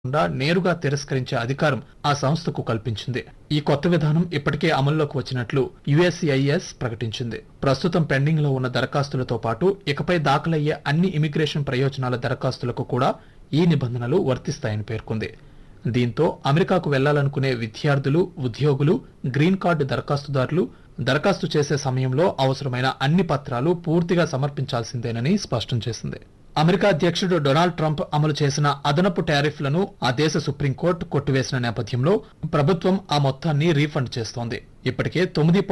కాకుండా నేరుగా తిరస్కరించే అధికారం ఆ సంస్థకు కల్పించింది ఈ కొత్త విధానం ఇప్పటికే అమల్లోకి వచ్చినట్లు యుఎస్సిఐఎస్ ప్రకటించింది ప్రస్తుతం పెండింగ్ లో ఉన్న దరఖాస్తులతో పాటు ఇకపై దాఖలయ్యే అన్ని ఇమిగ్రేషన్ ప్రయోజనాల దరఖాస్తులకు కూడా ఈ నిబంధనలు వర్తిస్తాయని పేర్కొంది దీంతో అమెరికాకు వెళ్లాలనుకునే విద్యార్థులు ఉద్యోగులు గ్రీన్ కార్డు దరఖాస్తుదారులు దరఖాస్తు చేసే సమయంలో అవసరమైన అన్ని పత్రాలు పూర్తిగా సమర్పించాల్సిందేనని స్పష్టం చేసింది అమెరికా అధ్యక్షుడు డొనాల్డ్ ట్రంప్ అమలు చేసిన అదనపు టారిఫ్లను ఆ దేశ సుప్రీంకోర్టు కొట్టివేసిన నేపథ్యంలో ప్రభుత్వం ఆ మొత్తాన్ని రీఫండ్ చేస్తోంది ఇప్పటికే తొమ్మిది